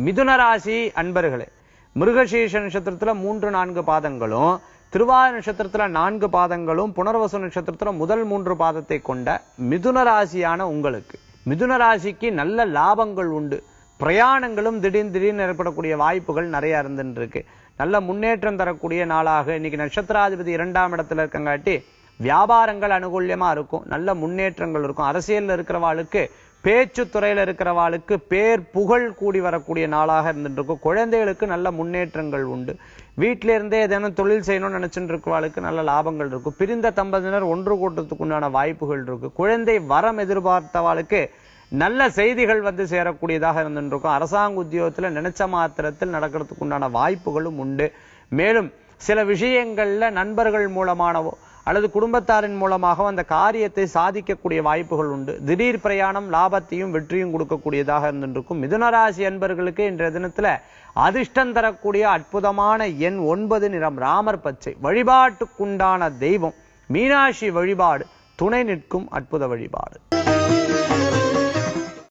மிதுன ராசி அன்பர்களே மிருகசீஷ நட்சத்திரத்துல மூன்று நான்கு பாதங்களும் திருவாரூர் நட்சத்திரத்துல நான்கு பாதங்களும் புனர்வசு நட்சத்திரத்துல முதல் மூன்று பாதத்தை கொண்ட மிதுன ராசியான உங்களுக்கு மிதுன ராசிக்கு நல்ல லாபங்கள் உண்டு பிரயாணங்களும் திடீர் திடீர்னு ஏற்படக்கூடிய வாய்ப்புகள் நிறைய இருந்துட்டு இருக்கு நல்ல முன்னேற்றம் தரக்கூடிய நாளாக இன்னைக்கு நட்சத்திராதிபதி இரண்டாம் இடத்துல இருக்கங்காட்டி வியாபாரங்கள் அனுகூல்யமா இருக்கும் நல்ல முன்னேற்றங்கள் இருக்கும் அரசியல்ல இருக்கிறவாளுக்கு பேச்சு துறையில இருக்கிறவாளுக்கு பேர் புகழ் கூடி வரக்கூடிய நாளாக இருந்துட்டு இருக்கும் குழந்தைகளுக்கு நல்ல முன்னேற்றங்கள் உண்டு வீட்டில இருந்தே ஏதேனும் தொழில் செய்யணும்னு நினைச்சுட்டு இருக்கிறவாளுக்கு நல்ல லாபங்கள் இருக்கும் பிரிந்த தம்பதியினர் ஒன்று கூட்டத்துக்கு உண்டான வாய்ப்புகள் இருக்கு குழந்தை வரம் எதிர்பார்த்தவாளுக்கு நல்ல செய்திகள் வந்து சேரக்கூடியதாக இருந்துட்டு இருக்கும் அரசாங்க உத்தியோகத்துல நினைச்ச மாத்திரத்தில் நடக்கிறதுக்கு உண்டான வாய்ப்புகளும் உண்டு மேலும் சில விஷயங்கள்ல நண்பர்கள் மூலமானவோ அல்லது குடும்பத்தாரின் மூலமாக அந்த காரியத்தை சாதிக்கக்கூடிய வாய்ப்புகள் உண்டு திடீர் பிரயாணம் லாபத்தையும் வெற்றியும் கொடுக்கக்கூடியதாக இருந்திருக்கும் மிதுனராசி அன்பர்களுக்கு இன்றைய தினத்துல அதிர்ஷ்டம் தரக்கூடிய அற்புதமான எண் ஒன்பது நிறம் ராமர் பச்சை வழிபாட்டுக்குண்டான தெய்வம் மீனாட்சி வழிபாடு துணை நிற்கும் அற்புத வழிபாடு